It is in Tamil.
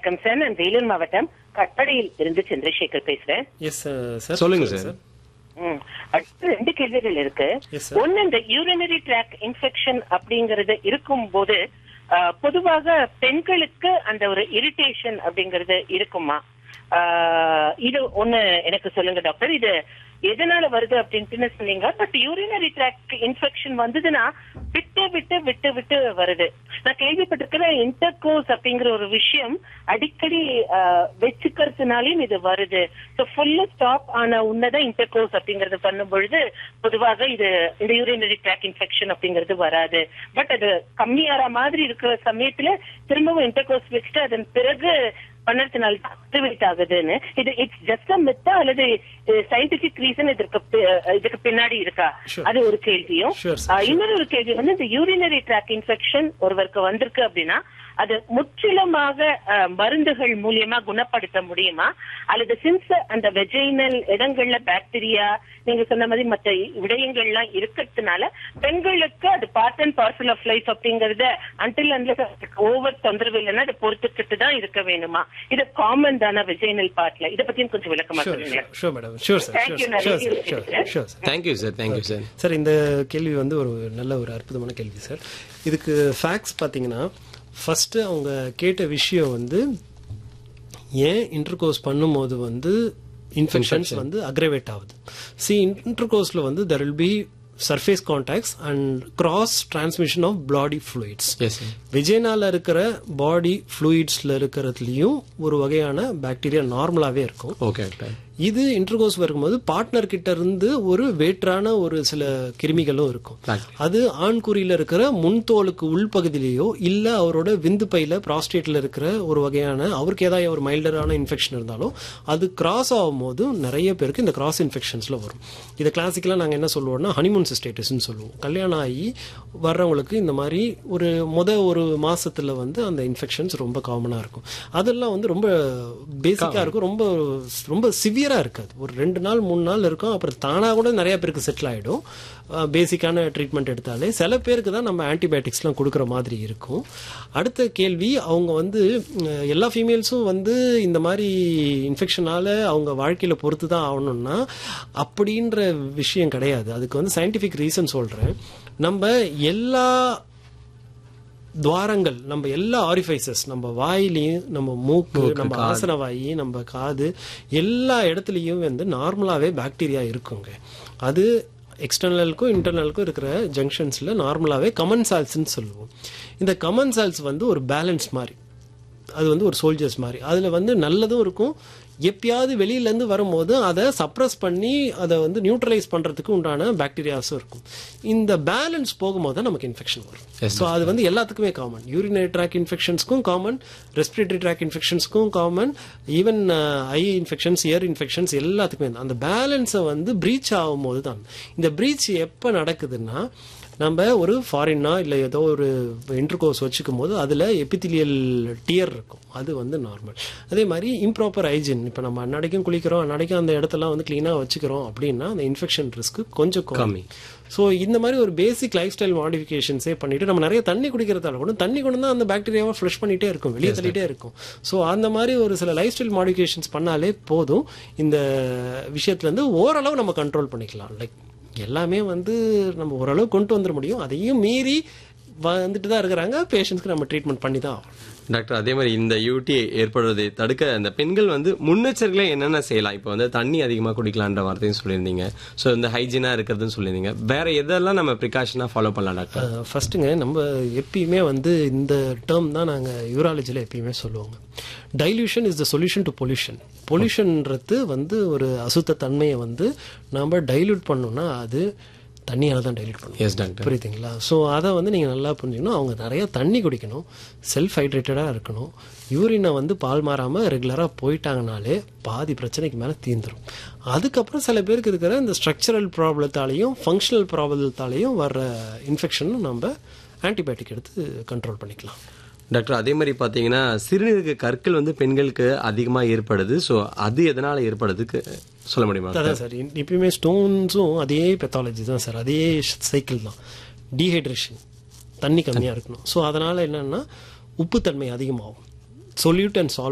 வணக்கம் சார் நான் வேலூர் மாவட்டம் கட்டடையில் இருந்து சந்திரசேகர் பேசுறேன் எஸ் சார் சொல்லுங்க சார் ம். அடுத்து ரெண்டு கேள்விகள் இருக்கு Yes, sir. ஒன்னு இந்த யூரினரி ட்ராக் இன்ஃபெக்ஷன் அப்படிங்கறது இருக்கும்போது ஆ, பொதுவாக பெண்களுக்கு அந்த ஒரு இரிட்டேஷன் அப்படிங்கறது இருக்குமா ஆ, இது ஒண்ணு எனக்கு சொல்லுங்க டாக்டர் இது எதனால வருது அப்படின்ட்டு சொன்னீங்க பட் யூரினரி ட்ராக் இன்ஃபெக்ஷன் வந்ததுன்னா விட்டு விட்டு விட்டு விட்டு வருது நான் கேள்விப்பட்டிருக்கிறேன் இன்டர்கோர்ஸ் அப்படிங்கிற ஒரு விஷயம் அடிக்கடி ஆ, வச்சுக்கிறதுனாலையும் இது வருது ஸோ ஃபுல்லா ஸ்டாப் ஆன உன்னதான் இன்டர்கோர்ஸ் அப்படிங்கறது பண்ணும் பொழுது பொதுவாக இது இந்த யூரினரி ட்ராக் இன்ஃபெக்ஷன் அப்படிங்கிறது வராது பட் அது கம்மியாற மாதிரி இருக்கிற சமயத்துல திரும்பவும் இன்டர்கோர்ஸ் வச்சுட்டு அதன் பிறகு பண்ணதுனால ஆக்டிவேட் ஆகுதுன்னு இது இட்ஸ் ஜஸ்ட் அ மித்தா அல்லது சயின்டிபிக் ரீசன் இதற்கு பி- இதுக்கு பின்னாடி இருக்கா Sure. அது ஒரு கேள்வியும் Sure, sir, ஆ, இன்னொரு ஒரு கேள்வி வந்து இந்த யூரினரி ட்ராக் இன்ஃபெக்ஷன் ஒருவருக்கு வந்திருக்கு அப்படின்னா அது முற்றிலுமாக ஆ, மருந்துகள் மூலியமா குணப்படுத்த முடியுமா அல்லது சின்ஸ் அந்த வெஜைனல் இடங்கள்ல பாக்டீரியா நீங்க சொன்ன மாதிரி மற்ற விடயங்கள்லாம் இருக்கிறதுனால பெண்களுக்கு அது part and parcel of life அப்படிங்கறத அன்டில் அந்த ஓவர் தொந்தரவு இல்லைன்னா அதை பொறுத்துக்கிட்டு தான் இருக்க வேணுமா இது காமன் தானே வெஜைனல் பார்ட்ல இதை பத்தியும் கொஞ்சம் விளக்கமா ஷூர் சொல்லுங்களேன் sure madam sure sir Thank you, sure sure நிறைய ஷூர் இருக்கு. Sure sir thank you sir thank you sir sir இந்த கேள்வி வந்து ஒரு நல்ல ஒரு அற்புதமான கேள்வி சார் இதுக்கு ஃபேக்ட்ஸ் பார்த்தீங்கன்னா ஃபர்ஸ்ட் அவங்க கேட்ட விஷயம் வந்து ஏன் இன்டர்கோர்ஸ் பண்ணும்போது வந்து இன்ஃபெக்ஷன்ஸ் வந்து அக்ரவேட் ஆகுது சி இன்டர்கோர்ஸில் வந்து there will be surface contacts and cross transmission of body fluids yes sir விஜயனால இருக்கிற பாடி ஃப்ளூயிட்ஸ்ல இருக்கிறதுலயும் ஒரு வகையான பாக்டீரியா நார்மலாவே இருக்கும் ஓகே டாக்டர் இது இன்டர்கோர்ஸ் வரும்போது பார்ட்னர் கிட்ட இருந்து ஒரு வேற்றான ஒரு சில கிருமிகளும் இருக்கும் Bacteria. அது ஆண்குறியில இருக்கிற முன்தோலுக்கு உள்பகுதியிலேயோ இல்ல அவரோட விந்து பையில ப்ராஸ்டேட்ல இருக்கிற ஒரு வகையான அவருக்கு ஏதாவது ஒரு மைல்டரான இன்ஃபெக்ஷன் இருந்தாலும் அது கிராஸ் ஆகும்போது நிறைய பேருக்கு இந்த கிராஸ் இன்ஃபெக்ஷன்ஸ்ல வரும் இதை கிளாசிக்கலா நாங்க என்ன சொல்லுவோம்னா ஹனிமூன் சிஸ்டேட்டஸ்னு சொல்லுவோம் கல்யாணம் ஆகி வர்றவங்களுக்கு இந்த மாதிரி ஒரு முத ஒரு மாசத்துல வந்து அந்த இன்ஃபெக்ஷன்ஸ் ரொம்ப காமனா இருக்கும் அதெல்லாம் வந்து ரொம்ப பேசிக்கா இருக்கும் ரொம்ப ரொம்ப சிவியரா இருக்காது ஒரு ரெண்டு நாள் மூணு நாள் இருக்கும் அப்புறம் தானா கூட நிறைய பேருக்கு செட்டில் ஆயிடும் பேசிக்கான ட்ரீட்மெண்ட் எடுத்தாலே சில பேருக்கு தான் நம்ம ஆன்டிபயோட்டிக்ஸ்லாம் கொடுக்குற மாதிரி இருக்கும் அடுத்த கேள்வி அவங்க வந்து அஹ், எல்லா ஃபீமேல்ஸும் வந்து இந்த மாதிரி இன்ஃபெக்ஷனால அவங்க வாழ்க்கையில பொறுத்து தான் ஆகணும்னா அப்படின்ற விஷயம் கிடையாது அதுக்கு வந்து சயின்டிஃபிக் ரீசன் சொல்றேன் நம்ம எல்லா துவாரங்கள் நம்ம எல்லா ஆரிஃபைசஸ் நம்ம வாயிலையும் நம்ம மூக்கு நம்ம ஆசன வாயி நம்ம காது எல்லா இடத்துலயும் வந்து நார்மலாவே பாக்டீரியா இருக்குங்க அது எக்ஸ்டர்னலுக்கும் இன்டர்னலுக்கும் இருக்கிற ஜங்ஷன்ஸ்ல நார்மலாவே கமன் சால்ஸ்ன்னு சொல்லுவோம் இந்த கமன் சால்ஸ் வந்து ஒரு பேலன்ஸ் மாதிரி அது வந்து ஒரு சோல்ஜர்ஸ் மாதிரி அதுல வந்து நல்லதும் இருக்கும் எப்பயாவது வெளியில இருந்து வரும்போது அதை சப்ரஸ் பண்ணி அதை வந்து நியூட்ரலைஸ் பண்றதுக்கு உண்டான பாக்டீரியாஸும் இருக்கும் இந்த பேலன்ஸ் போகும்போது தான் நமக்கு இன்ஃபெக்ஷன் வரும் ஸோ அது வந்து எல்லாத்துக்குமே காமன் யூரினரி ட்ராக் இன்ஃபெக்ஷன்ஸ்க்கும் காமன் ரெஸ்பிரேட்டரி ட்ராக் இன்ஃபெக்ஷன்ஸ்க்கும் common even eye infections ear infections எல்லாத்துக்குமே தான். அந்த பேலன்ஸை வந்து ப்ரீச் ஆகும்போது தான் இந்த ப்ரீச் எப்போ நடக்குதுன்னா நம்ம ஒரு ஃபாரின்னா இல்லை ஏதோ ஒரு இன்டர்கோர்ஸ் வச்சுக்கும் போது அதில் எபித்திலியல் டியர் இருக்கும் அது வந்து நார்மல் அதே மாதிரி இம்ப்ராப்பர் ஹைஜின் இப்போ நம்ம அன்னடைக்கும் குளிக்கிறோம் அன்னடைக்கும் அந்த இடத்தெல்லாம் வந்து க்ளீனாக வச்சுக்கிறோம் அப்படின்னா அந்த இன்ஃபெக்ஷன் ரிஸ்க் கொஞ்சம் கம்மி ஸோ இந்த மாதிரி ஒரு பேசிக் லைஃப் ஸ்டைல் மாடிஃபிகேஷன்ஸே பண்ணிட்டு நம்ம நிறைய தண்ணி குடிக்கிறதால கூட தண்ணி கொண்டு தான் அந்த பாக்டீரியாவை ஃப்ரெஷ் பண்ணிட்டே இருக்கும் வெளியே தள்ளிட்டே இருக்கும் ஸோ அந்த மாதிரி ஒரு சில லைஃப் ஸ்டைல் மாடிஃபிகேஷன்ஸ் பண்ணாலே போதும் இந்த விஷயத்துல இருந்து ஓரளவு நம்ம கண்ட்ரோல் பண்ணிக்கலாம் லைக் எல்லாமே வந்து நம்ம ஓரளவு கொண்டு வந்துட முடியும் அதையும் மீறி வந்துட்டு தான் இருக்கிறாங்க பேஷண்ட்ஸ்க்கு நம்ம ட்ரீட்மெண்ட் பண்ணி தான் ஆகணும் டாக்டர் அதே மாதிரி இந்த யூடி ஏற்படுவதை தடுக்க அந்த பெண்கள் வந்து முன்னெச்சரிக்கையா என்னென்ன செய்யலாம் இப்போ வந்து தண்ணி அதிகமா குடிக்கலான்ற வார்த்தையும் சொல்லியிருந்தீங்க ஸோ இந்த ஹைஜீனா இருக்கிறதுன்னு சொல்லியிருந்தீங்க வேற எதெல்லாம் நம்ம ப்ரிகாஷனா ஃபாலோ பண்ணலாம் டாக்டர் ஃபர்ஸ்ட்டுங்க நம்ம எப்பயுமே வந்து இந்த டேர்ம் தான் நாங்கள் யூராலஜியில் எப்பயுமே சொல்லுவோங்க dilution is the solution to pollution பொல்யூஷன்ன்றது வந்து ஒரு அசுத்த தன்மையை வந்து நம்ம டைல்யூட் பண்ணோம்னா அது தண்ணியால் தான் டைல்யூட் பண்ணுவோம் எஸ் டாக்டர் புரியுதுங்களா ஸோ அதை வந்து நீங்கள் நல்லா புரிஞ்சுக்கணும் அவங்க நிறைய தண்ணி குடிக்கணும் செல்ஃப் ஹைட்ரேட்டடாக இருக்கணும் யூரினை வந்து பால் மாறாமல் ரெகுலராக போயிட்டாங்கனாலே பாதி பிரச்சனைக்கு மேலே தீந்துரும் அதுக்கப்புறம் சில பேருக்கு இருக்கிற இந்த ஸ்ட்ரக்சரல் ப்ராப்ளத்தாலையும் ஃபங்க்ஷனல் ப்ராப்ளத்தாலையும் வர்ற இன்ஃபெக்ஷனும் நம்ம ஆன்டிபயோட்டிக் எடுத்து கண்ட்ரோல் பண்ணிக்கலாம் டாக்டர் அதே மாதிரி பாத்தீங்கன்னா சிறுநீரக கற்கள் வந்து பெண்களுக்கு அதிகமா ஏற்படுது ஸோ அது எதனால ஏற்படுதுக்கு சொல்ல முடியுமா அதான் சார் எப்பயுமே ஸ்டோன்ஸும் அதே பெத்தாலஜி தான் சார் அதே சைக்கிள் தான் டீஹைட்ரேஷன் தண்ணி கம்மியாக இருக்கணும் ஸோ அதனால் என்னன்னா உப்புத்தன்மை அதிகமாகும் சொல்யூட் அண்ட் சால்வ்